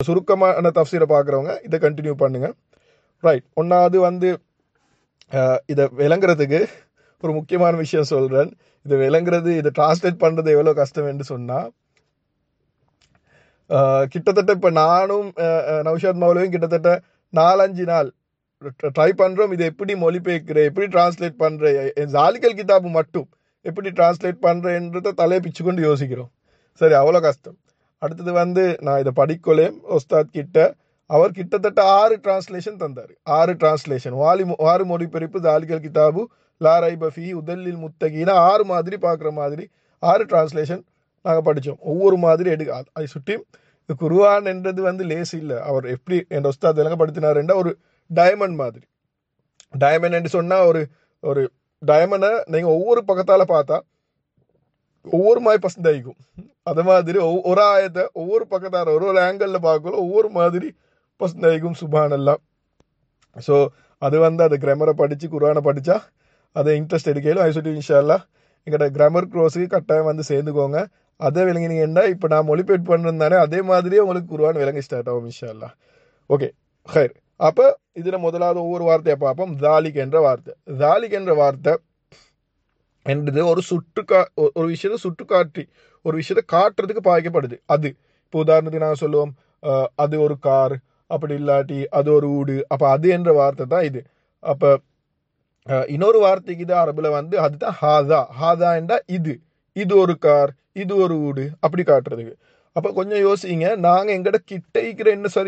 சுருக்கமான தஃசீரை பார்க்குறவங்க இதை கண்டினியூ பண்ணுங்க ரைட் ஒன்றாவது வந்து அஹ், இதை விளங்குறதுக்கு ஒரு முக்கியமான விஷயம் சொல்கிறேன் இதை விளங்குறது இதை டிரான்ஸ்லேட் பண்ணுறது எவ்வளோ கஷ்டம் என்று சொன்னால் கிட்டத்தட்ட இப்போ நானும் அஹ், அஹ், நௌஷாத் மௌலவியும் கிட்டத்தட்ட நாலஞ்சு நாள் ட்ரை பண்ணுறோம் இதை எப்படி மொழிபெயர்க்கிறேன் எப்படி டிரான்ஸ்லேட் பண்ணுறேன் ஜாலிக்கல் கிதாபு மட்டும் எப்படி டிரான்ஸ்லேட் பண்ணுறேன்றத தலையை பிச்சு கொண்டு யோசிக்கிறோம் சரி அவ்வளோ கஷ்டம் அடுத்தது வந்து நான் இதை படிக்கொள்ளேன் ஒஸ்தாத் கிட்ட அவர் கிட்டத்தட்ட ஆறு டிரான்ஸ்லேஷன் தந்தார் ஆறு டிரான்ஸ்லேஷன் வாலி ஆறு மொழிபெயர்ப்பு ஜாலிக்கல் கிதாபு லாரை பஃபி உதல்லில் முத்தகின்னு ஆறு மாதிரி பார்க்குற மாதிரி ஆறு டிரான்ஸ்லேஷன் நாங்கள் படித்தோம் ஒவ்வொரு மாதிரி எடுக்க அது- அதை சுற்றி இந்த குருவான் என்றது வந்து லேஸ் இல்லை அவர் எப்படி என் ஒஸ்தாத் விளங்கப்படுத்தினாருன்னா ஒரு டைமண்ட் மாதிரி டைமண்ட் என்று சொன்னால் ஒரு ஒரு டைமண்டை நீங்கள் ஒவ்வொரு பக்கத்தால் பார்த்தா ஒவ்வொரு மாதிரி பசந்தாயிக்கும் அது மாதிரி ஒவ்- ஒரு ஆயத்தை ஒவ்வொரு பக்கத்தார ஒரு ஒரு ஆங்கிளில் பார்க்கல ஒவ்வொரு மாதிரி பசந்தாயிக்கும் சுபானெல்லாம் ஸோ அது வந்து அந்த கிராமரை படித்து குரானை படித்தா அதை இன்ட்ரெஸ்ட் எடுக்கையிலும் அது சொல்லி இன்ஷால்லா எங்கள்கிட்ட கிராமர் க்ரோஸுக்கு கட்டாயம் வந்து சேர்ந்துக்கோங்க அதை விளங்கினீங்கன்னா இப்போ நான் மொழிபெயர்ப்பு பண்ணுறது தானே அதே மாதிரியே உங்களுக்கு குருவான் விளங்க ஸ்டார்ட் ஆகும் இன்ஷால்லா ஓகே ஹைர் அப்போ இதில் முதலாவது ஒவ்வொரு வார்த்தையை பார்ப்போம் ஜாலிக் என்ற வார்த்தை ஜாலிக் என்ற வார்த்தை என்றது ஒரு சுற்றுக்கா ஒரு- ஒரு விஷயத்தை சுட்டுக்காட்டி ஒரு விஷயத்தை காட்டுறதுக்கு பாய்க்கப்படுது அது இப்போ உதாரணத்துக்கு நாங்கள் சொல்லுவோம் அஹ், அது ஒரு கார் அப்படி இல்லாட்டி அது ஒரு ஊடு அப்போ அது என்ற வார்த்தை தான் இது அப்போ இன்னொரு வார்த்தைக்கு இது அரபுல வந்து அதுதான் ஹாதா ஹாதா என்றா இது இது ஒரு கார் இது ஒரு வீடு அப்படி காட்டுறதுக்கு அப்போ கொஞ்சம் யோசிங்க நாங்கள் எங்கட கிட்ட இருக்கிற என்ன சரி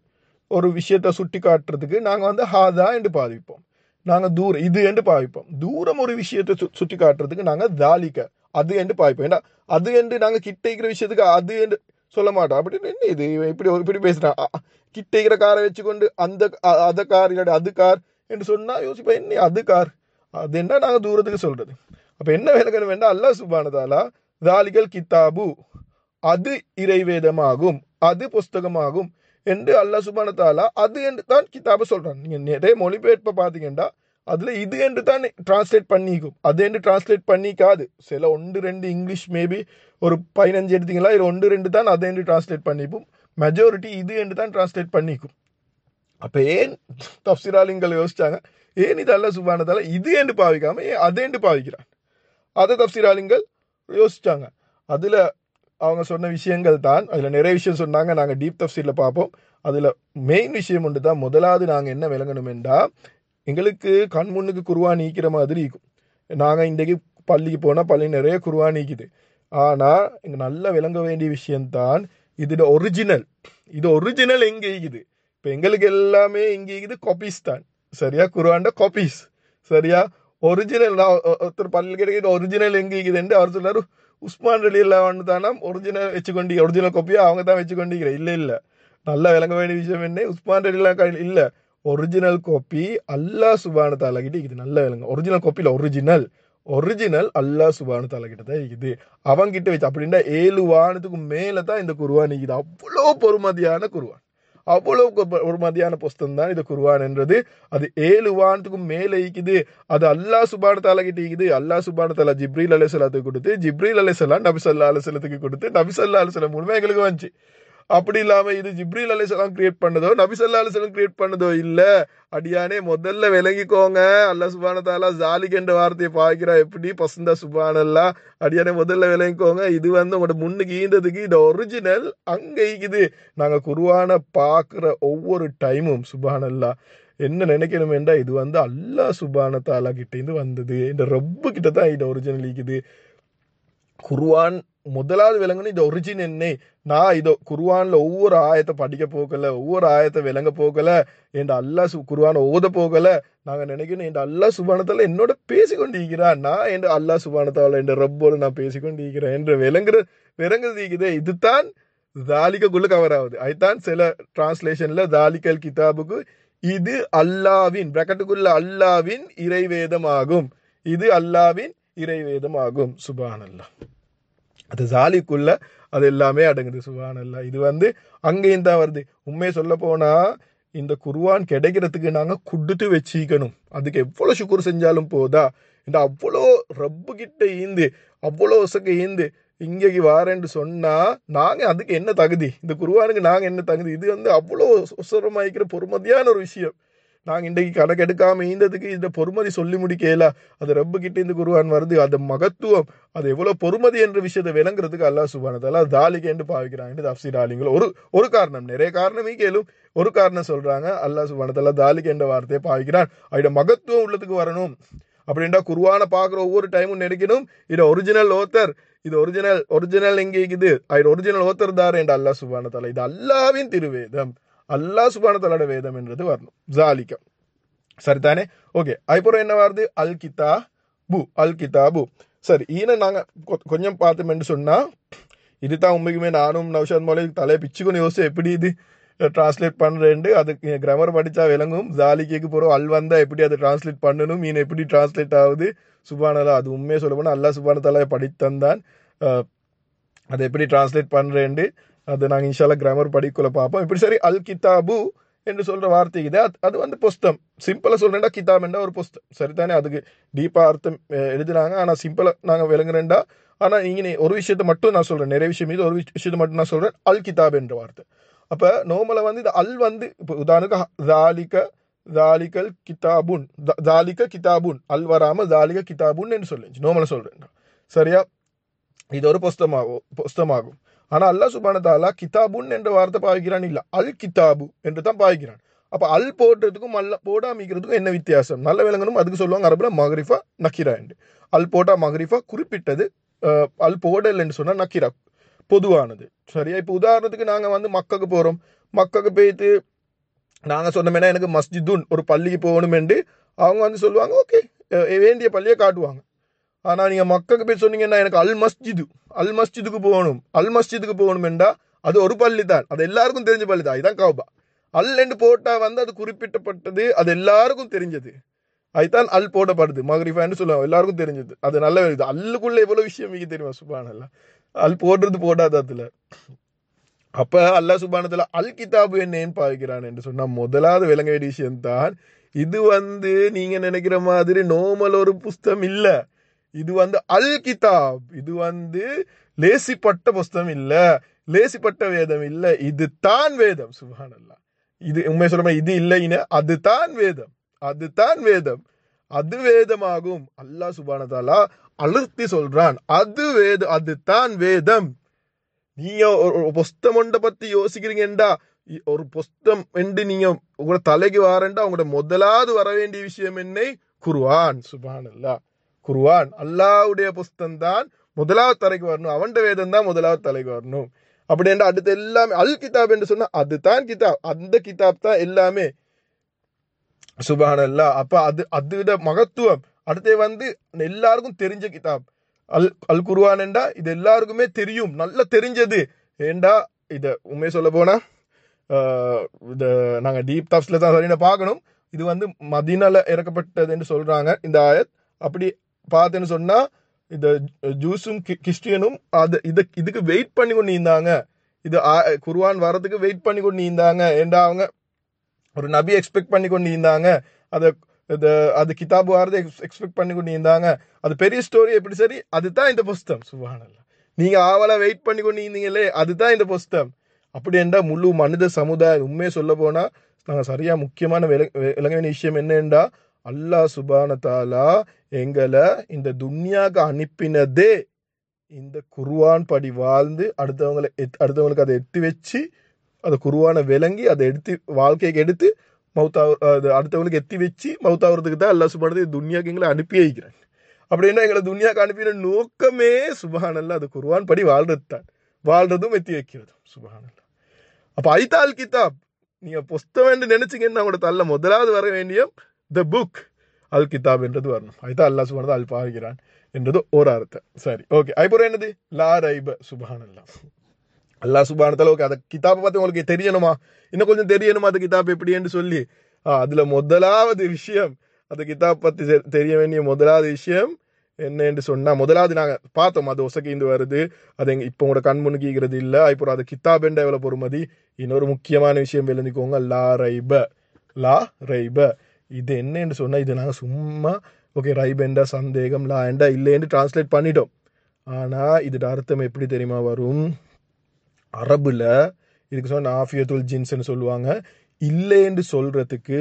ஒரு விஷயத்தை சுட்டி காட்டுறதுக்கு நாங்கள் வந்து ஹாதா என்று பாவிப்போம் நாங்கள் தூரம் இது என்று பாவிப்போம் தூரம் ஒரு விஷயத்தை சு சுட்டி காட்டுறதுக்கு நாங்கள் தாலிக்க அது என்று பாவிப்போம் ஏன்னா அது என்று நாங்கள் கிட்ட இருக்கிற விஷயத்துக்கு அது என்று சொல்ல மாட்டோம் அப்படின்னு என்ன இது இவன் இப்படி ஒரு- இப்படி பேசுகிறான் கிட்ட இருக்கிற காரை வச்சுக்கொண்டு அந்த அ- அத கார் இல்லாட்டி அது கார் என்று சொன்னால் யோசிப்போம் என்ன அது கார் அது என்ன நாங்கள் தூரத்துக்கு சொல்றது அப்போ என்ன விளக்கணும் வேண்டாம் அல்லாஹ் சுபானதாலா தாலிகள் கித்தாபு அது இறைவேதமாகும் அது புஸ்தகமாகும் என்று அல்லாஹ் சுபான தாலா அது என்று தான் கிதாபை சொல்றான் நீங்க நிறைய மொழிபெயர்ப்பை பார்த்தீங்கன்னா அதுல இது என்று தான் டிரான்ஸ்லேட் பண்ணிக்கும் அது என்று டிரான்ஸ்லேட் பண்ணிக்காது சில ஒன்று ரெண்டு இங்கிலீஷ் மேபி ஒரு பதினஞ்சு எடுத்தீங்களா இது ஒன்று ரெண்டு தான் அதை என்று டிரான்ஸ்லேட் பண்ணிப்போம் மெஜாரிட்டி இது என்று தான் டிரான்ஸ்லேட் பண்ணிக்கும் அப்ப ஏன் தப்சிராலிங்கள் யோசிச்சாங்க ஏன் இது அல்ல சுபானதால இது என்று பாவிக்காம ஏன் அது என்று பாவிக்கிறான் அதை தப்சிராலிங்கள் யோசிச்சாங்க அதுல அவங்க சொன்ன விஷயங்கள் தான் அதுல நிறைய விஷயம் சொன்னாங்க நாங்க டீப் தப்சீர்ல பார்ப்போம் அதுல மெயின் விஷயம் ஒன்று தான் முதலாவது நாங்க என்ன விளங்கணும் என்றா எங்களுக்கு கண் முன்னுக்கு குருவா நீக்கிற மாதிரி இருக்கும் நாங்க இன்றைக்கு பள்ளிக்கு போனா பள்ளி நிறைய குருவா நீக்குது ஆனா இங்க நல்லா விளங்க வேண்டிய விஷயம்தான் இதோட ஒரிஜினல் இது ஒரிஜினல் எங்க இருக்குது இப்போ எங்களுக்கு எல்லாமே இங்க இருக்குது காப்பீஸ் தான் சரியா குருவாண்ட காப்பீஸ் சரியா ஒரிஜினல் நான் ஒ- ஒருத்தர் பள்ளி கிடைக்கிது ஒரிஜினல் எங்க இருக்குதுன்னு அவர் சொன்னாரு உஸ்மான் அலியில் வந்து தானே ஒரிஜினல் வச்சுக்கொண்டு ஒரிஜினல் காப்பியை அவங்க தான் வச்சுக்கொண்டிருக்கிறேன் இல்லை இல்லை நல்லா விளங்க வேண்டிய விஷயம் என்ன உஸ்மான் அலிலாம் இல்லை ஒரிஜினல் காப்பி அல்லாஹ் சுபான தாலா கிட்ட இருக்குது நல்லா விளங்க ஒரிஜினல் காப்பியில் ஒரிஜினல் ஒரிஜினல் அல்லாஹ் சுபான தாலா கிட்ட தான் இருக்குது அவங்க கிட்ட வச்சு அப்படின்னா ஏழு வானத்துக்கு மேல தான் இந்த குருவான் இருக்குது அவ்வளோ பொறுமதியான குருவான் அவ்வளோ கொ- பொறுமதியான புஸ்தகம் தான் இது குருவான் என்றது அது ஏழு வானத்துக்கும் மேல இருக்குது அது அல்லாஹ் சுபான தாலா கிட்ட இருக்குது அல்லாஹ் சுபான தாலா ஜிப்ரீல் அலைசலாத்துக்கு கொடுத்து ஜிப்ரீல் அலைசலாம் நபி சல்லா அலுவலத்துக்கு கொடுத்து நபி சல்லா அலுவலம் மூலமா எங்களுக்கு வந்துச்சு அப்படி இல்லாம இது ஜிப்ரீல் அலைசலாம் கிரியேட் பண்ணதோ நபி சல்லா அலுவலம் கிரியேட் பண்ணதோ இல்ல அடியானே முதல்ல விளங்கிக்கோங்க அல்லாஹ் சுபான தாலா ஜாலிக் என்ற வார்த்தையை பாய்க்கிறா எப்படி பசந்தா சுபானல்லா அடியானே முதல்ல விளங்கிக்கோங்க இது வந்து உங்களோட முன்னுக்கு ஈந்ததுக்கு இது ஒரிஜினல் அங்க இருக்குது நாங்க குருவான பாக்குற ஒவ்வொரு டைமும் சுபானல்லா என்ன நினைக்கணும் என்றா இது வந்து அல்லாஹ் சுபான தாலா கிட்ட இருந்து வந்தது இந்த ரப்பு கிட்ட தான் இது ஒரிஜினல் இருக்குது குர்ஆன் முதலாவது விளங்கணும் இது ஒரிஜின் என்ன நான் இதோ குர்ஆன்ல ஒவ்வொரு ஆயத்தை படிக்க போகல ஒவ்வொரு ஆயத்தை விளங்க போகல என் அல்லாஹ் சு குர்ஆனை ஓத போகல நாங்க நினைக்கணும் என் அல்லாஹ் சுபானத்தால என்னோட பேசி கொண்டிருக்கிறான் நான் என் அல்லாஹ் சுபானத்தால என் ரப்போடு நான் பேசி கொண்டிருக்கிறேன் என்று விளங்குற விளங்குறது இருக்குதே இதுதான் தாலிகக்குள்ள கவர் ஆகுது அதுதான் சில டிரான்ஸ்லேஷன்ல தாலிகல் கிதாபுக்கு இது அல்லாவின் பிராக்கெட்டுக்குள்ள அல்லாவின் இறைவேதமாகும் இது அல்லாவின் இறைவேதமாகும் சுபானல்லா அது ஜாலிக்குள்ள அது எல்லாமே அடங்குது சுபானல்லா இது வந்து அங்கேயும் தான் வருது உண்மையை சொல்ல போனா இந்த குர்ஆன் கிடைக்கிறதுக்கு நாங்க குடுத்து வச்சிக்கணும் அதுக்கு எவ்வளவு சுக்குர் செஞ்சாலும் போதா இந்த அவ்வளோ ரப்பு கிட்ட ஈந்து அவ்வளோ ஒசக்க ஈந்து இங்கேக்கு வாரேன்னு சொன்னா நாங்க அதுக்கு என்ன தகுதி இந்த குருவானுக்கு நாங்க என்ன தகுதி இது வந்து அவ்வளோ உசரமாய்க்கிற பொறுமதியான ஒரு விஷயம் நாங்க இன்றைக்கு கணக்கெடுக்காம ஈந்ததுக்கு இந்த பொறுமதி சொல்லி முடிக்கல அது ரப்பு கிட்ட இருந்து குருவான் வருது அது மகத்துவம் அது எவ்வளவு பொறுமதி என்ற விஷயத்தை விளங்குறதுக்கு அல்லாஹ் சுபானதால தாலிக்கு என்று பாவிக்கிறாங்க தப்சீர் ஆலிங்களோ ஒரு ஒரு காரணம் நிறைய காரணமே கேளும் ஒரு காரணம் சொல்றாங்க அல்லாஹ் சுபானதால தாலிக்கு என்ற வார்த்தையை பாவிக்கிறான் அதோட மகத்துவம் உள்ளதுக்கு வரணும் அப்படின்டா குருவான பார்க்குற ஒவ்வொரு டைமும் நினைக்கணும் இது ஒரிஜினல் ஓத்தர் இது ஒரிஜினல் ஒரிஜினல் எங்கே இருக்குது அது ஒரிஜினல் ஓத்தர் தார் என்ற அல்லாஹ் சுபான தலா இது அல்லாவின் திருவேதம் அல்லாஹ் சுபான தலோட வேதம் என்றது வரணும் ஜாலிக்கம் சரிதானே ஓகே அதுக்கப்புறம் என்ன வருது அல் கிதா பு அல் கிதாபு சரி ஈன நாங்க கொ- கொஞ்சம் பார்த்தோம்னு சொன்னா இதுதான் உண்மைக்குமே நானும் நௌஷாத் மௌலி தலையை பிச்சுக்கொண்டு யோசிச்சு எப்படி இது டிரான்ஸ்லேட் பண்றேன்ட்டு அதுக்கு கிராமர் படிச்சா விளங்கும் ஜாலிக்கு போகிறோம் அல் வந்தா எப்படி அதை டிரான்ஸ்லேட் பண்ணணும் மீன் எப்படி டிரான்ஸ்லேட் ஆகுது சுபானலா அது உண்மையை சொல்ல போனால் அல்லா சுபான தலா படித்தந்தான் அஹ், அதை எப்படி டிரான்ஸ்லேட் பண்றேன்ட்டு அது நாங்கள் இன்ஷால்லா கிராமர் படிக்குள்ள பார்ப்போம் இப்படி சரி அல் கிதாபு என்று சொல்ற வார்த்தை இது அது- அது வந்து புஸ்தம் சிம்பிளா சொல்றேன்டா கிதாப் என்ற ஒரு புஸ்தம் சரிதானே அதுக்கு டீப்பா அர்த்தம் அஹ், எழுதுனாங்க ஆனா சிம்பிளா நாங்க விளங்குறேன்டா ஆனா இங்க ஒரு விஷயத்தை மட்டும் நான் சொல்றேன் நிறைய விஷயம் இது ஒரு விஷ- விஷயத்தை மட்டும் நான் சொல்றேன் அல் கிதாப் என்ற வார்த்தை அப்ப நோமல வந்து இது அல் வந்து இப்போ உதாரணத்துக்கு தாலிக தாலிகல் கிதாபுன் த- தாலிக கிதாபுன் அல் வராம தாலிக கிதாபுன் என்று சொல்லுச்சு நோமல சொல்றேன் சரியா இது ஒரு புஸ்தமாகும் புஸ்தமாகும் ஆனா அல்லாஹ் சுபான தாலா கிதாபுன் என்ற வார்த்தை பாவிக்கிறான் இல்ல அல் கிதாபு என்று தான் பாவிக்கிறான் அப்ப அல் போடுறதுக்கும் அல்ல போடாமிக்கிறதுக்கும் என்ன வித்தியாசம் நல்ல விலங்கணும் அதுக்கு சொல்லுவாங்க அரபுல மகரிஃபா நக்கிரா என்று அல் போட்டா மகரிஃபா குறிப்பிட்டது அஹ், அல் போடல் என்று சொன்னா நக்கிரா பொதுவானது சரியா இப்போ உதாரணத்துக்கு நாங்க வந்து மக்காக்கு போறோம் மக்காக்கு போயிட்டு நாங்க சொன்னோம்னா எனக்கு மஸ்ஜிதுன் ஒரு பள்ளிக்கு போகணும் என்று அவங்க வந்து சொல்லுவாங்க ஓகே வேண்டிய பள்ளியை காட்டுவாங்க ஆனா நீங்க மக்காக்கு போய் சொன்னீங்கன்னா எனக்கு அல் மஸ்ஜிது அல் மஸ்ஜிதுக்கு போகணும் அல் மஸ்ஜிதுக்கு போகணுமெண்டா அது ஒரு பள்ளி தான் அது எல்லாருக்கும் தெரிஞ்ச பள்ளி தான் இதுதான் கௌபா அல் என்று போட்டா வந்து அது குறிப்பிட்டப்பட்டது அது எல்லாருக்கும் தெரிஞ்சது அதுதான் அல் போடப்படுது மகரிஃபான்னு சொல்லுவாங்க எல்லாருக்கும் தெரிஞ்சது அது நல்ல இது அல்லுக்குள்ள எவ்வளவு விஷயம் மிக தெரியுமா சுபானல்ல அல் போடுறது போடாத அதுல அப்ப அல்லாஹ் சுபானத்துல அல் கிதாபு என்னன்னு பாவிக்கிறான் என்று சொன்னா முதலாவது விளங்க வேண்டிய விஷயம் தான் இது வந்து நீங்க நினைக்கிற மாதிரி நோமல் ஒரு புஸ்தகம் இல்ல இது வந்து அல் கிதாப் இது வந்து லேசிப்பட்ட புஸ்தகம் இல்ல லேசிப்பட்ட வேதம் இல்ல இது தான் வேதம் சுபானல்லா இது உண்மை சொல்ல இது இல்லைன்னு அதுதான் வேதம் அதுதான் வேதம் அது வேதமாகும் அல்லாஹ் சுபான தாலா அழுத்தி சொல்றான் அது வேதம் அதுதான் வேதம் நீங்க ஒரு ஒரு புஸ்தம் ஒன்றை பத்தி யோசிக்கிறீங்கடா ஒரு புஸ்தம் என்று நீங்க உங்களோட தலைக்கு வாரண்டா உங்களோட முதலாவது வர வேண்டிய விஷயம் என்ன குர்ஆன் சுபான் அல்லா குர்ஆன் அல்லாவுடைய புஸ்தம் தான் முதலாவது தலைக்கு வரணும் அவன்ட வேதம் தான் முதலாவது தலைக்கு வரணும் அப்படி என்று அடுத்து எல்லாமே அல் கிதாப் என்று சொன்னா அதுதான் கிதாப் அந்த கிதாப் தான் எல்லாமே சுபான் அல்லா அப்ப அது அதோட மகத்துவம் அடுத்து வந்து எல்லாருக்கும் தெரிஞ்ச கிதாப் அல் அல் குர்ஆன் என்றா இது எல்லாருக்குமே தெரியும் நல்லா தெரிஞ்சது ஏண்டா இத உண்மையை சொல்ல போனா ஆஹ், இத நாங்க டீப் தப்ஸ்ல தான் சரியான பார்க்கணும் இது வந்து மதீனால இறக்கப்பட்டது என்று சொல்றாங்க இந்த ஆயத் அப்படி பார்த்தேன்னு சொன்னா இந்த ஜூஸும் கி- கிறிஸ்டியனும் அது இது இதுக்கு வெயிட் பண்ணி கொண்டு இருந்தாங்க இது ஆ- குர்ஆன் வரதுக்கு வெயிட் பண்ணி கொண்டு இருந்தாங்க ஏண்டா அவங்க ஒரு நபி எக்ஸ்பெக்ட் பண்ணி கொண்டு இருந்தாங்க அதை இது அது கிதாபு வாரதை எக்ஸ்பெக்ட் பண்ணி கொண்டு இருந்தாங்க அது பெரிய ஸ்டோரி எப்படி சரி அதுதான் இந்த புஸ்தம் சுபானல்ல நீங்க ஆவலா வெயிட் பண்ணி கொண்டு இருந்தீங்களே அதுதான் இந்த புஸ்தம் அப்படி என்றா முழு மனித சமுதாயம் உண்மையை சொல்ல போனா நாங்க சரியா முக்கியமான விள- விளங்க வேண்டிய விஷயம் என்னண்டா அல்லாஹ் சுபான தாலா எங்களை இந்த துன்யாக்கு அனுப்பினதே இந்த குர்ஆன் படி வாழ்ந்து அடுத்தவங்களை எத்- அடுத்தவங்களுக்கு அதை எத்தி வச்சு அதை குருவான விளங்கி அதை எடுத்து வாழ்க்கைக்கு எடுத்து மௌத்தா அது அடுத்தவங்களுக்கு எத்தி வச்சு மௌத்தாகிறதுக்கு தான் அல்லா சுபானது துன்யாக்கு எங்களை அனுப்பி வைக்கிறேன் அப்படின்னா எங்களை துன்யாக்கு அனுப்பின நோக்கமே சுபஹானல்ல அது குர்ஆன் படி வாழ்றது தான் வாழ்றதும் எத்தி வைக்கிறதும் சுபஹானல்ல அப்ப ஐதால் கிதாப் நீங்க புஸ்தகம் என்று நினைச்சீங்கன்னா உங்களோட தள்ள முதலாவது வர வேண்டிய த புக் அல் கிதாப் என்றது வரணும் ஐதா அல்லாஹ் சுபானது அல் பாகிறான் என்றது ஒரு அர்த்தம் சரி ஓகே அதுக்கப்புறம் என்னது லா ரைப சுபஹானல்லா அல்லாஹ் சுபானத்தால ஓகே அந்த கிதாபை பத்தி உங்களுக்கு தெரியணுமா இன்னும் கொஞ்சம் தெரியணுமா அந்த கிதாப் எப்படின்னு சொல்லி ஆ, அதுல முதலாவது விஷயம் அந்த கிதாப் பத்தி தெ- தெரிய வேண்டிய முதலாவது விஷயம் என்னன்னு சொன்னா முதலாவது நாங்க பார்த்தோம் அது ஒசகிந்து வருது அது எங்க இப்போ உங்களோட கண் முன்னுக்கிறது இல்ல அப்புறம் அது கிதாப் என்ற எவ்வளவு பொறுமதி இன்னொரு முக்கியமான விஷயம் விளந்திக்கோங்க லா ரைப லா ரைப இது என்னன்னு சொன்னா இது நாங்க சும்மா ஓகே ரைபெண்டா சந்தேகம் லா என்றா இல்லைன்னு டிரான்ஸ்லேட் பண்ணிட்டோம் ஆனா இதோட அர்த்தம் எப்படி தெரியுமா வரும் அரபுல இதுக்கு சொன்ன ஆஃபியத்துல் ஜின்ஸ்னு சொல்லுவாங்க இல்லைன்னு சொல்றதுக்கு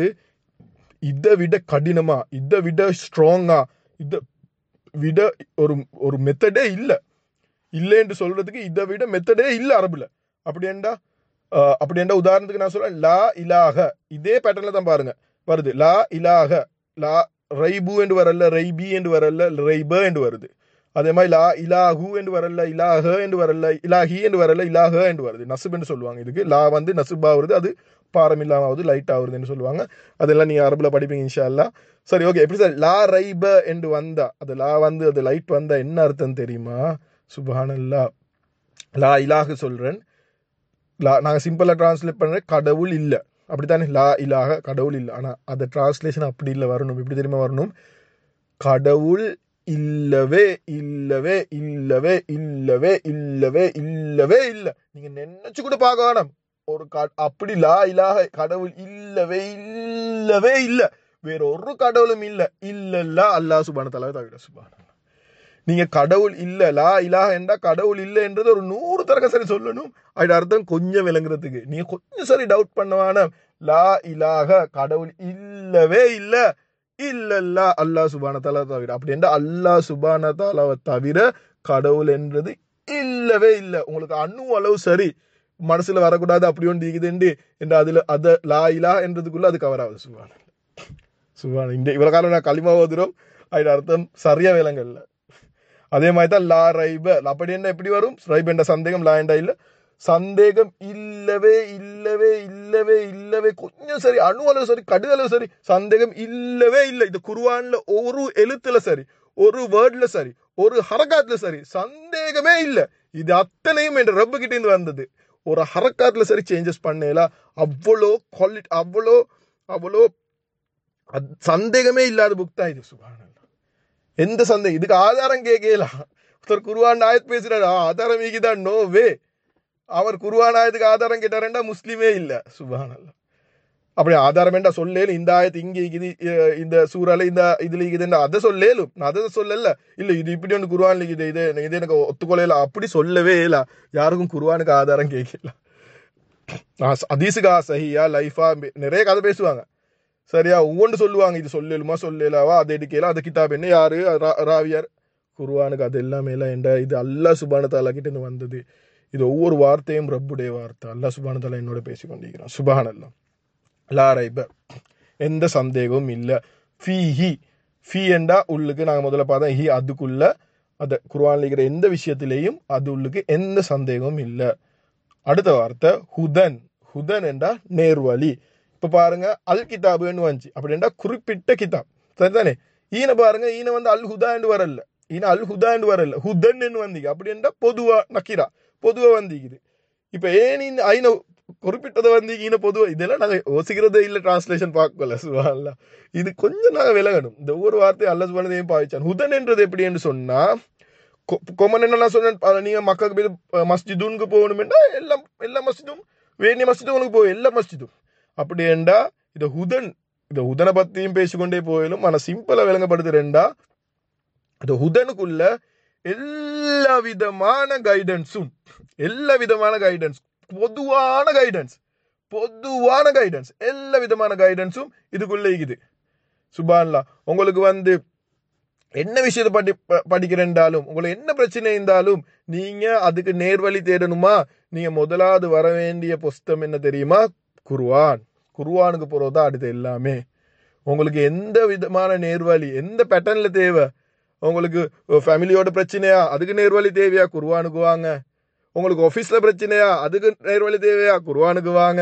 இதை விட கடினமா இதை விட ஸ்ட்ராங்கா இதை விட ஒரு ஒரு மெத்தடே இல்லை இல்லைன்னு சொல்றதுக்கு இதை விட மெத்தடே இல்லை அரபுல அப்படியேண்டா ஆஹ் அப்படியேண்டா உதாரணத்துக்கு நான் சொல்றேன் லா இலாக இதே பேட்டர்ல தான் பாருங்க வருது லா இலாக லா ரைபு என்று வரல ரைபி என்று வரல ரைப என்று வருது அதே மாதிரி லா இலாஹு என்று வரல இலாஹ என்று வரல இலாஹி என்று வரல இலாஹ என்று வருது நசுப் என்று சொல்லுவாங்க இதுக்கு லா வந்து நசுபா வருது அது பாரம் இல்லாம ஆகுது லைட் ஆகுதுன்னு சொல்லுவாங்க அதெல்லாம் நீ அரபுல படிப்பீங்க இன்ஷா அல்லாஹ் சரி ஓகே எப்படி சார் லா ரைப என்று வந்தா அது லா வந்து அது லைட் வந்தா என்ன அர்த்தம் தெரியுமா சுபஹானல்லா லா இலாஹு சொல்றேன் லா நாங்கள் சிம்பிளாக டிரான்ஸ்லேட் பண்ணுறேன் கடவுள் இல்லை அப்படித்தானே லா இலாக கடவுள் இல்லை ஆனால் அந்த டிரான்ஸ்லேஷன் அப்படி இல்லை வரணும் எப்படி தெரியுமா வரணும் கடவுள் இல்லவே இல்லவே இல்லவே இல்லவே இல்லவே இல்லவே இல்லை நீங்க நினைச்சு கூட பார்க்க வேணாம் ஒரு க- அப்படி லா இலாக கடவுள் இல்லவே இல்லவே இல்லை வேற ஒரு கடவுளும் இல்லை இல்லல்ல அல்லாஹ் சுபான தலவை தவிர சுபான நீங்க கடவுள் இல்ல லா இலாஹ என்றா கடவுள் இல்ல என்றது ஒரு நூறு தரக்க சரி சொல்லணும் அது அர்த்தம் கொஞ்சம் விளங்குறதுக்கு நீங்க கொஞ்சம் சரி டவுட் பண்ணவான லா இலாஹ கடவுள் இல்லவே இல்ல இல்லல்ல அல்லாஹ் சுபான தாலா தவிர அப்படி என்றா அல்லாஹ் சுபான தாலாவை தவிர கடவுள் என்றது இல்லவே இல்ல உங்களுக்கு அணு அளவு சரி மனசுல வரக்கூடாது அப்படி ஒன்று இருக்குதுண்டு என்று அதுல அத லா இலா என்றதுக்குள்ள அது கவர் ஆகுது சுபான சுபான இந்த இவ்வளவு காலம் நான் களிமா ஓதுறோம் அது அர்த்தம் சரியா விளங்கல்ல அதே மாதிரி தான் லா ரைப அப்படி என்ன எப்படி வரும் ரைப் என்ற சந்தேகம் லா என்ற இல்ல சந்தேகம் இல்லவே இல்லவே இல்லவே இல்லவே கொஞ்சம் சரி அணு அளவு சரி கடு அளவு சரி சந்தேகம் இல்லவே இல்லை இது குருவான்ல ஒரு எழுத்துல சரி ஒரு வேர்ட்ல சரி ஒரு ஹரக்காத்துல சரி சந்தேகமே இல்லை இது அத்தனையும் என்ற ரப்பு கிட்ட இருந்து வந்தது ஒரு ஹரக்காத்துல சரி சேஞ்சஸ் பண்ணல அவ்வளோ குவாலிட்டி அவ்வளோ அவ்வளோ அத்- சந்தேகமே இல்லாத புக் தான் இது சுபானல்லா எந்த சந்தேகம் இதுக்கு ஆதாரம் கேட்கலாம் ஒருத்தர் குருவான் ஆயத் பேசுறாரு "ஆ, ஆதாரம் ஈகிதான் நோ வே அவர் குருவான் ஆயத்துக்கு ஆதாரம் கேட்டாருண்டா முஸ்லீமே இல்ல சுபானல்லா அப்படி ஆதாரம் வேண்டா சொல்லேலும் இந்த ஆயத்து இங்க இருக்குது அஹ் இந்த சூறால இந்த இதுல இருக்குதுன்னு அதை சொல்லேலும் நான் அதை சொல்லல இல்ல இது இப்படி ஒன்று குருவான் இருக்குது இது இது எனக்கு ஒத்துக்கொள்ளல அப்படி சொல்லவே இல்ல யாருக்கும் குருவானுக்கு ஆதாரம் கேட்கல அதீசுகா சஹியா லைஃபா நிறைய கதை பேசுவாங்க சரியா ஒவ்வொன்று சொல்லுவாங்க இது சொல்லலுமா சொல்லலாவா அதை எடுக்கலாம் அது கிதாப் என்ன யாரு ரா- ராவியார் குருவானுக்கு அது எல்லாமே எல்லாம் என்ற இது அல்லாஹ் சுபான தாலா கிட்ட இருந்து வந்தது இது ஒவ்வொரு வார்த்தையும் ரப்புடைய வார்த்தை அல்லாஹ் சுபான தாலா என்னோட பேசி கொண்டிருக்கிறான் சுபான் அல்லாம் லா ரைப எந்த சந்தேகமும் இல்லை ஃபீஹி ஃபீ என்றா உள்ளுக்கு நாங்கள் முதல்ல பார்த்தோம் ஹி அதுக்குள்ள அந்த குர்ஆன்ல இருக்கிற எந்த விஷயத்திலேயும் அது உள்ளுக்கு எந்த சந்தேகமும் இல்லை அடுத்த வார்த்தை ஹுதன் ஹுதன் என்றா நேர்வழி இப்ப பாருங்க அல் கிதாபுன்னு வந்துச்சு அப்படின்னா குறிப்பிட்ட கிதாப் சரிதானே ஈன பாருங்க ஈன வந்து அல் ஹுதான்னு வரல ஈன அல் ஹுதான்னு வரல ஹுதன்னு வந்தீங்க அப்படின்னா பொதுவா நக்கீரா பொதுவா வந்திக்குது இப்ப ஏன் இந்த ஐன குறிப்பிட்டதை வந்து ஈன பொதுவா இதெல்லாம் நாங்க யோசிக்கிறதே இல்ல டிரான்ஸ்லேஷன் பார்க்கல சுவால இது கொஞ்சம் நாங்க விலகணும் இந்த ஒவ்வொரு வார்த்தையும் அல்ல சுபானதையும் பாவிச்சான் ஹுதன் என்றது எப்படி என்று சொன்னா கொ- கொமன் என்ன நான் சொன்னேன் அஹ் நீங்க மக்களுக்கு போய் அஹ் மஸ்ஜிதுன்னு போகணுமெண்டா எல்லாம் எல்லா மஸ்ஜிதும் வேண்டிய மஸ்ஜிதும் உங்களுக்கு போகும் எல்லா மஸ்ஜிதும் அப்படி ஏண்டா இந்த ஹுதன் இந்த ஹுதனை பத்தியும் பேசிக்கொண்டே போயிலும் ஆனா சிம்பிளா விளங்கப்படுத்துறேன்டா இந்த ஹுதனுக்குள்ள எல்லா விதமான கைடன்ஸும் எல்லா விதமான கைடன்ஸ் பொதுவான கைடன்ஸ் பொதுவான கைடன்ஸ் எல்லா விதமான கைடன்ஸும் இதுக்குள்ள இருக்குது சுபான்லா உங்களுக்கு வந்து என்ன விஷயத்தை படி ப- படிக்கிறேன்டாலும் உங்களுக்கு என்ன பிரச்சனை இருந்தாலும் நீங்க அதுக்கு நேர்வழி தேடணுமா நீங்க முதலாவது வர வேண்டிய புஸ்தம் என்ன தெரியுமா குர்ஆன் குர்ஆனுக்கு போறதுதான் அடுத்து எல்லாமே உங்களுக்கு எந்த விதமான நேர்வழி எந்த பேட்டர்ன்ல தேவை உங்களுக்கு ஃபேமிலியோட பிரச்சனையா அதுக்கு நேர்வழி தேவையா குர்ஆனுக்கு வாங்க உங்களுக்கு ஆஃபீஸ்ல பிரச்சனையா அதுக்கு நேர்வழி தேவையா குர்ஆனுக்கு வாங்க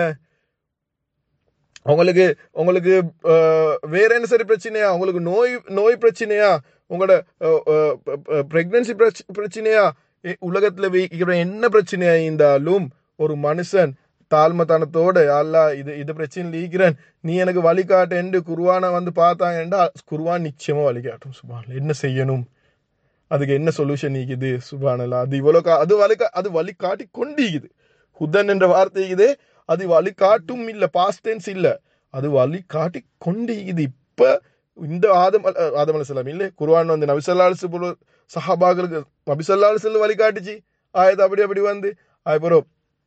உங்களுக்கு உங்களுக்கு அஹ், வேற என்ன சரி பிரச்சனையா உங்களுக்கு நோய் நோய் பிரச்சனையா உங்களோட பிரெக்னன்சி பிரச்சனையா எ- உலகத்துல வைக்கிற என்ன பிரச்சனையா இருந்தாலும் ஒரு மனுஷன் தாழ்மத்தனத்தோட அல்லா இது இது பிரச்சனை ஈக்கிறேன் நீ எனக்கு வழிகாட்டேன்னு குருவானை வந்து பார்த்தாங்கன்றா குருவான் நிச்சயமா வழிகாட்டும் சுபான் என்ன செய்யணும் அதுக்கு என்ன சொல்யூஷன் ஈக்குது சுபானல்லா அது இவ்வளவு கா- அது வழி அது வழி காட்டி கொண்டிக்குது ஹுதன் என்ற வார்த்தை இருக்குது அது வழி காட்டும் இல்ல பாஸ்ட் டென்ஸ் இல்ல அது வழி காட்டி கொண்டிக்குது இப்ப இந்த ஆதம் அல்- ஆதம் அலிஸ்லாம் இல்ல குர்ஆன் வந்து நபிசல்லா சஹாபாக்களுக்கு நபிசல்லாலு செல்லு வழிகாட்டுச்சு ஆயத்து அப்படி அப்படி வந்து அதுக்கப்புறம்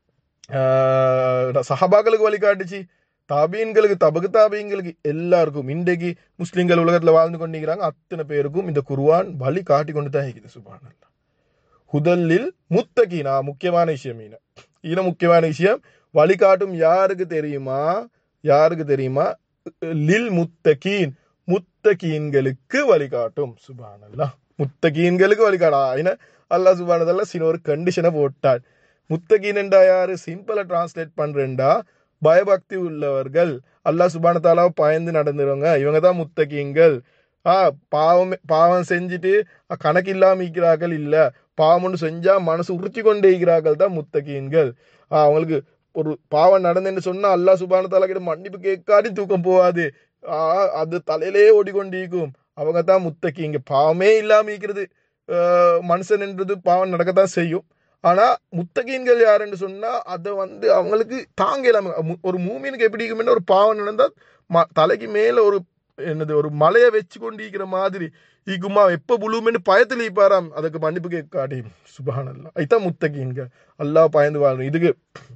சஹாபாக்களுக்கு வழிகாட்டுச்சு தாபீன்களுக்கு தபகு தாபீன்களுக்கு எல்லாருக்கும் இன்றைக்கு முஸ்லிம்கள் உலகத்தில் வாழ்ந்து கொண்டிருக்கிறாங்க அத்தனை பேருக்கும் இந்த குர்ஆன் வழி காட்டி கொண்டு தான் இருக்குது சுபானல்லா ஹுதல்லில் முத்தகீனா முக்கியமான விஷயம் ஈன ஈன முக்கியமான விஷயம் வழிகாட்டும் யாருக்கு தெரியுமா யாருக்கு தெரியுமா லில் முத்தகீன் முத்தகீன்களுக்கு வழிகாட்டும் சுபானல்லா முத்தகீன்களுக்கு வழிகாடா ஐன அல்லாஹ் சுபானதல்ல சில ஒரு கண்டிஷனை போட்டாள் முத்தகீன் என்றா யாரு சிம்பிளா டிரான்ஸ்லேட் பண்றேன்டா பயபக்தி உள்ளவர்கள் அல்லாஹ் சுபான தாலாவை பயந்து நடந்துருவங்க இவங்க தான் முத்தகீன்கள் ஆ பாவம் பாவம் செஞ்சுட்டு கணக்கு இல்லாம இருக்கிறார்கள் இல்ல பாவம் ஒன்று செஞ்சா மனசு உறுத்தி கொண்டே இருக்கிறார்கள் தான் முத்தகீன்கள் ஆ, அவங்களுக்கு ஒரு பாவம் நடந்துன்னு சொன்னா அல்லாஹ் சுபான தாலா கிட்ட மன்னிப்பு கேட்காடி தூக்கம் போகாது ஆ, அது தலையிலே ஓடிக்கொண்டிருக்கும் அவங்க தான் முத்தகீங்க பாவமே இல்லாம இருக்கிறது ஆஹ், மனுஷன் என்றது பாவம் நடக்கத்தான் செய்யும் ஆனா முத்தகீன்கள் யாருன்னு சொன்னா அதை வந்து அவங்களுக்கு தாங்க இல்லாம மு- ஒரு மூமினுக்கு எப்படி இருக்கும்னா ஒரு பாவம் நடந்தா ம- தலைக்கு மேல ஒரு என்னது ஒரு மலையை வச்சு கொண்டிருக்கிற மாதிரி ஈக்குமா எப்ப புழுமென்னு பயத்துல இருப்பாராம் அதுக்கு மன்னிப்பு கேட்காடி சுபஹானல்லா இதுதான் முத்தகீன்கள் அல்லாஹ் பயந்து வாழணும் இதுக்கு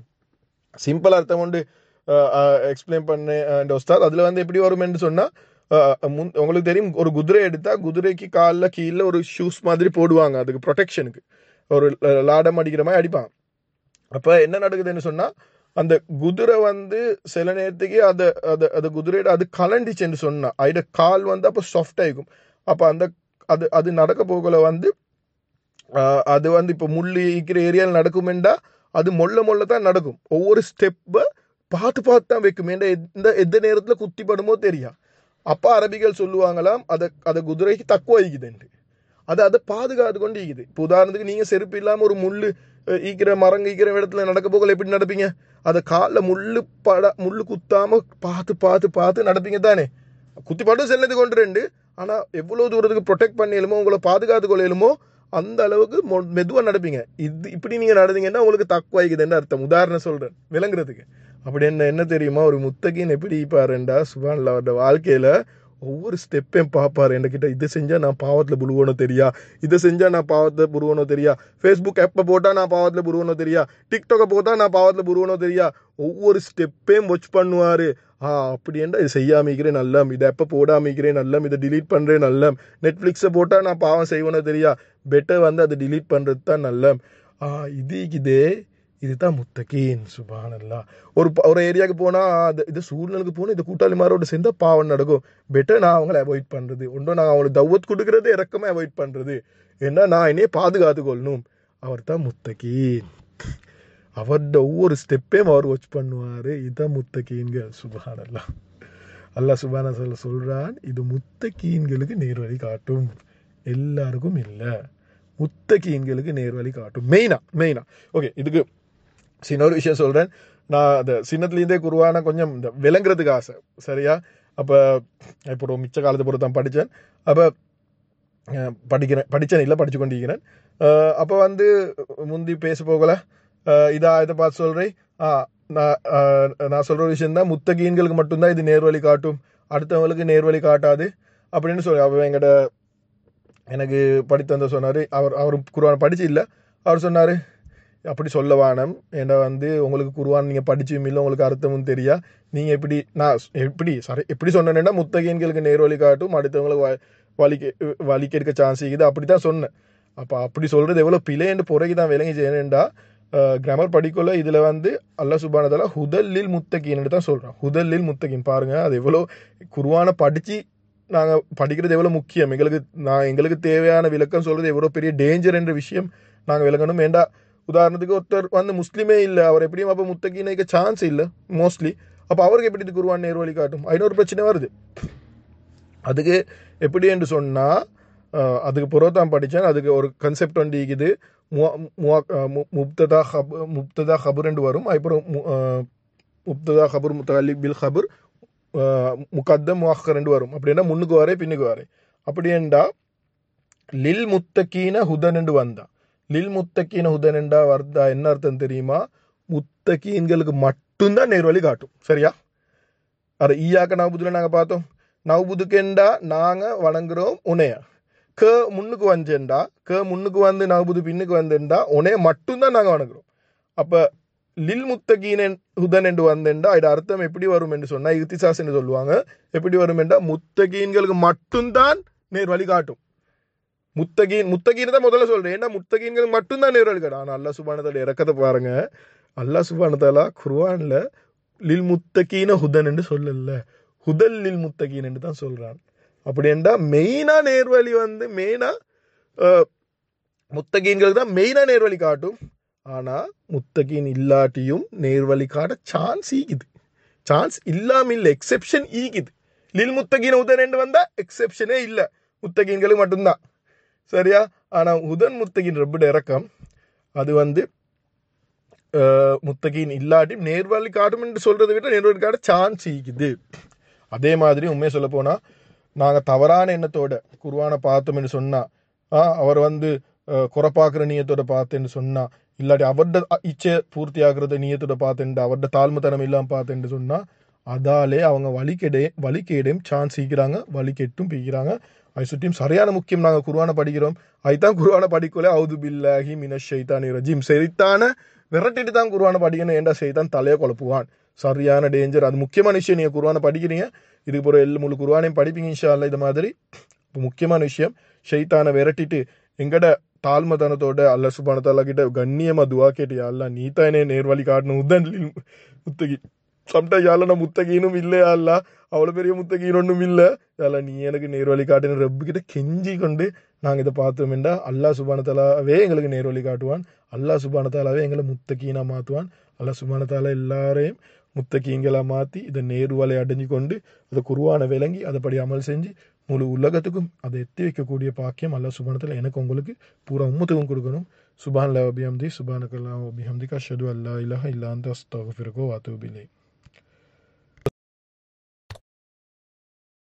சிம்பிள் அர்த்தம் கொண்டு எக்ஸ்பிளைன் பண்ண அந்த உஸ்தாத் அதுல வந்து எப்படி வரும்னு சொன்னா அஹ், முன்- உங்களுக்கு தெரியும் ஒரு குதிரை எடுத்தா குதிரைக்கு காலில் கீழே ஒரு ஷூஸ் மாதிரி போடுவாங்க அதுக்கு ப்ரொடெக்ஷனுக்கு ஒரு ல- லாடம் அடிக்கிற மாதிரி அடிப்பாங்க அப்ப என்ன நடக்குதுன்னு சொன்னா அந்த குதிரை வந்து சில நேரத்துக்கு அதை அது அது குதிரையோட அது கலண்டிச்சுன்னு சொன்னா அதோட கால் வந்து அப்போ சாஃப்ட் ஆகிக்கும் அப்ப அந்த அது அது நடக்க போகல வந்து ஆஹ், அது வந்து இப்போ முள்ளு இருக்கிற ஏரியாவில் நடக்குமெண்டா அது மொள்ள மொள்ள தான் நடக்கும் ஒவ்வொரு ஸ்டெப்பை பார்த்து பார்த்து தான் வைக்கும் ஏன்டா எந்த எந்த நேரத்தில் குத்தி படுமோ தெரியா அப்பா அரபிகள் சொல்லுவாங்களாம் அதை அதை குதிரைக்கு தக்குவ வைக்குதுன்ட்டு அது அதை பாதுகாத்து கொண்டு ஈக்குது இப்போ உதாரணத்துக்கு நீங்கள் செருப்பு இல்லாமல் ஒரு முள்ளு அஹ், ஈக்கிற மரங்க ஈக்கிற இடத்துல நடக்க போகல எப்படி நடப்பீங்க அதை காலில் முள்ளு பட முள்ளு குத்தாம பார்த்து பார்த்து பார்த்து நடப்பீங்க தானே குத்தி பாட்டும் செல்லது கொண்டு ரெண்டு ஆனால் எவ்வளோ தூரத்துக்கு ப்ரொடெக்ட் பண்ணியலுமோ உங்களை பாதுகாத்து கொள்ளையிலுமோ அந்த அளவுக்கு மெதுவாக நடப்பீங்க இது இப்படி நீங்கள் நடந்தீங்கன்னா உங்களுக்கு தக்குவாய்க்குதுன்னு அர்த்தம் உதாரணம் சொல்கிறேன் விளங்குறதுக்கு அப்படி என்ன என்ன தெரியுமா ஒரு முத்தகின் எப்படி பாருண்டா சுபான்ல அவரோட வாழ்க்கையில் ஒவ்வொரு ஸ்டெப்பையும் பார்ப்பாரு என்கிட்ட இதை செஞ்சால் நான் பாவத்தில் புருவனோ தெரியா இதை செஞ்சால் நான் பாவத்தில் புருவனோ தெரியா ஃபேஸ்புக் ஆப்பை போட்டால் நான் பாவத்தில் புருவனோ தெரியா டிக்டாக்கை போட்டால் நான் பாவத்தில் புருவனோ தெரியா ஒவ்வொரு ஸ்டெப்பையும் வாட்ச் பண்ணுவார் ஆ அப்படி என்ன இது செய்யாமிக்கிறேன் நல்லம் இதை எப்போ போடாமிக்கிறேன் நல்லம் இதை delete பண்ணுறேன் நல்லம் நெட்ஃப்ளிக்ஸை போட்டால் நான் பாவம் செய்வேனோ தெரியா பெட்டர் வந்து அதை delete பண்ணுறது தான் நல்லம் ஆ இது இதே இதுதான் முத்தகீன் சுபானல்லா ஒரு ப- ஒரு ஏரியாவுக்கு போனால் அது இது சூழ்நிலைக்கு போனால் இந்த கூட்டாளிமாரோட சேர்ந்தா பாவம் நடக்கும் பெட்டர் நான் அவங்கள அவாய்ட் பண்ணுறது ஒன்றும் நான் அவங்களுக்கு தவத் கொடுக்கறது இறக்கமே அவாய்ட் பண்ணுறது ஏன்னா நான் என்னையே பாதுகாத்து கொள்ளணும் அவர் தான் முத்தகீன் அவரோட ஒவ்வொரு ஸ்டெப்பையும் அவர் வாட்ச் பண்ணுவார் இதுதான் முத்தகீன்க சுபானல்லா அல்லாஹ் சுபான சொல்ல சொல்கிறான் இது முத்தகீன்களுக்கு நேர்வழி காட்டும் எல்லாருக்கும் இல்லை முத்தகீன்களுக்கு நேர்வழி காட்டும் மெயினா மெயினா ஓகே இதுக்கு சின்ன ஒரு விஷயம் சொல்கிறேன் நான் அந்த சின்னத்துலேருந்தே குருவான கொஞ்சம் இந்த விளங்குறதுக்கு ஆசை சரியா அப்போ இப்போ ஒரு மிச்ச காலத்தை பொறுத்து தான் படித்தேன் அப்போ படிக்கிறேன் படித்தேன் இல்லை படித்து கொண்டிருக்கிறேன் அப்போ வந்து முந்தி பேச போகல அஹ் இதா இதை பார்த்து சொல்கிறேன் ஆ நான் அஹ், நான் சொல்கிற விஷயம் தான் முத்தகீன்களுக்கு மட்டும்தான் இது நேர்வழி காட்டும் அடுத்தவங்களுக்கு நேர்வழி காட்டாது அப்படின்னு சொல்லி அப்போ எங்கிட்ட எனக்கு படித்து வந்த சொன்னார் அவர் அவர் குருவான் படிச்சு இல்லை அவர் சொன்னார் அப்படி சொல்ல வேணாம் ஏன்னா வந்து உங்களுக்கு குருவான் நீங்கள் படிச்சும் இல்லை உங்களுக்கு அர்த்தமும் தெரியா நீங்கள் எப்படி நான் ஸ்- எப்படி சாரி எப்படி சொன்னேன்னா முத்தகீன்களுக்கு நேர்வழி காட்டும் அடுத்தவங்களுக்கு வ- வலிக்க வலிக்க இருக்க சான்ஸ் இருக்குது அப்படி தான் சொன்னேன் அப்போ அப்படி சொல்கிறது எவ்வளோ பிழைன்னு பிறகு தான் விளங்கி செய்யணுண்டா கிராமர் படிக்கல இதில் வந்து அல்லாஹ் சுபானதால ஹுதல்லில் முத்தகீன்னு தான் சொல்கிறோம் ஹுதல்லில் முத்தகீன் பாருங்கள் அது எவ்வளோ குருவானை படித்து நாங்கள் படிக்கிறது எவ்வளோ முக்கியம் எங்களுக்கு நான் எங்களுக்கு தேவையான விளக்கம் சொல்கிறது எவ்வளோ பெரிய டேஞ்சர் என்ற விஷயம் நாங்கள் விளக்கணும் ஏண்டா உதாரணத்துக்கு ஒருத்தர் வந்து முஸ்லீமே இல்லை அவர் எப்படியும் அப்போ முத்தகீனைக்க சான்ஸ் இல்லை மோஸ்ட்லி அப்போ அவருக்கு எப்படி இது குருவான் நேர்வழி காட்டும் ஐநூறு பிரச்சனை வருது அதுக்கு எப்படி என்று சொன்னால் அதுக்கு பிறகு தான் படித்தேன் அதுக்கு ஒரு கன்செப்ட் வந்து இருக்குது முவா- முவா- அஹ் மு- முப்ததா ஹப் முப்ததா ஹபர் என்று வரும் அப்புறம் மு- அஹ் முப்ததா ஹபர் முத்தலி பில் ஹபர் முகத்தம் முஹர் என்று வரும் அப்படின்னா முன்னுக்கு வரை பின்னுக்கு வரை அப்படியேண்டா லில் முத்தக்கீன ஹுதன் என்று வந்தா லில் முத்தக்கீன ஹுதன் என்றா வர்த்தா என்ன அர்த்தம் தெரியுமா முத்தகீன்களுக்கு மட்டும்தான் நேர்வழி காட்டும் சரியா அது ஈயாக்க நவபுதுல நாங்கள் பார்த்தோம் நவபுதுக்கெண்டா நாங்கள் வணங்குறோம் உனைய க முன்னுக்கு வந்துண்டா க முன்னுக்கு வந்து நகுபுது பின்னுக்கு வந்துண்டா உனே மட்டும்தான் நாங்கள் வணங்குறோம் அப்போ லில் முத்தகீன் ஹுதன் என்று வந்தேன்டா இது அர்த்தம் எப்படி வரும் என்று சொன்னா இத்திசாஸ் என்று சொல்லுவாங்க எப்படி வரும் என்றா முத்தகீன்களுக்கு மட்டும்தான் நேர் வழி காட்டும் முத்தகீன் முத்தகீன் தான் முதல்ல சொல்றேன் ஏன்னா முத்தகீன்களுக்கு மட்டும்தான் நேர் வழி காட்டும் ஆனால் அல்லா சுபானத்தால இறக்கத்தை பாருங்க அல்லா சுபானத்தாலா குர்வான்ல லில் முத்தகீன ஹுதன் என்று சொல்லல ஹுதல் லில் முத்தகீன் என்று தான் சொல்றான் அப்படி என்றா மெயினா நேர்வழி வந்து மெயினா முத்தகீன்களுக்கு தான் மெயினா நேர்வழி காட்டும் ஆனா முத்தகீன் இல்லாட்டியும் நேர்வழி காட்ட சான்ஸ் ஈக்குது சான்ஸ் இல்லாம இல்லை எக்ஸெப்ஷன் ஈக்குது லில் முத்தகீன் உதன் என்று வந்தா எக்ஸெப்ஷனே இல்லை முத்தகீன்களுக்கு மட்டும்தான் சரியா ஆனா உதன் முத்தகீன் ரொம்ப இறக்கம் அது வந்து அஹ், முத்தகீன் இல்லாட்டி நேர்வழி காட்டும் என்று சொல்றதை விட நேர்வழி காட்ட சான்ஸ் ஈக்குது அதே மாதிரி உண்மையை சொல்ல போனா நாங்க தவறான எண்ணத்தோட குருவான பார்த்தோம்னு சொன்னா ஆ, அவர் வந்து அஹ், குறைப்பாக்குற நீயத்தோட பார்த்தேன்னு சொன்னா இல்லாட்டி அவர்ட இச்சை பூர்த்தி ஆகுறத நீயத்தோட பார்த்தேன் அவர்ட தாழ்மைத்தனம் இல்லாம பார்த்தேன்னு சொன்னா அதாலே அவங்க வலிக்கெடே வலிக்கேடையும் சான்ஸ் ஈக்கிறாங்க வலிக்கெட்டும் பீக்கிறாங்க அது சுற்றியும் சரியான முக்கியம் நாங்கள் குருவான படிக்கிறோம் அதுதான் குருவான படிக்கல அவுது பில்லாஹி மின ஷைத்தானி ரஜீம் செய்தான விரட்டிட்டு தான் குருவான படிக்கணும் ஏன்டா செய்தான் தலையை குழப்புவான் சரியான டேஞ்சர் அது முக்கியமான விஷயம் நீங்கள் குருவான படிக்கிறீங்க இதுக்கு போகிற எல்லு முழு குருவானையும் படிப்பீங்க இன்ஷா அல்லாஹ் இது மாதிரி இப்போ முக்கியமான விஷயம் ஷைத்தானை விரட்டிட்டு எங்கட தாழ்மதனத்தோட அல்ல சுபானத்தாலா கிட்ட கண்ணியமா துவா கேட்டு அல்ல நீ தானே நேர்வழி காட்டணும் உதன் முத்தகி சம்டைம் யால நான் முத்தகீனும் இல்லை அல்ல அவ்வளோ பெரிய முத்தகீன் ஒன்றும் இல்லை யால நீ எனக்கு நேர்வழி காட்டுன்னு ரப்பு கிட்ட கெஞ்சி கொண்டு நாங்கள் இதை பார்த்தோம்டா அல்லாஹ் சுபானத்தாலாவே எங்களுக்கு நேர்வழி காட்டுவான் அல்லாஹ் சுபானத்தாலாவே எங்களை முத்தகீனா மாற்றுவான் அல்லாஹ் சுபானத்தாலா எல்லாரையும் முத்தகீங்களா மாற்றி இதை நேர்வலை அடைஞ்சு கொண்டு அதை குருவான விளங்கி அதைப்படி அமல் செஞ்சு முழு உலகத்துக்கும் அதை எத்தி வைக்கக்கூடிய பாக்கியம் அல்லாஹ் சுபானத்தில் எனக்கு உங்களுக்கு பூரா உம்மத்துக்கும் கொடுக்கணும் சுபான் லா அபிஹம்தி சுபானக்கல்லா அபிஹம்திகா ஷது அல்லா இலஹ இல்லா அந்த அஸ்தகுஃபிருக்கோ வாத்துபிலை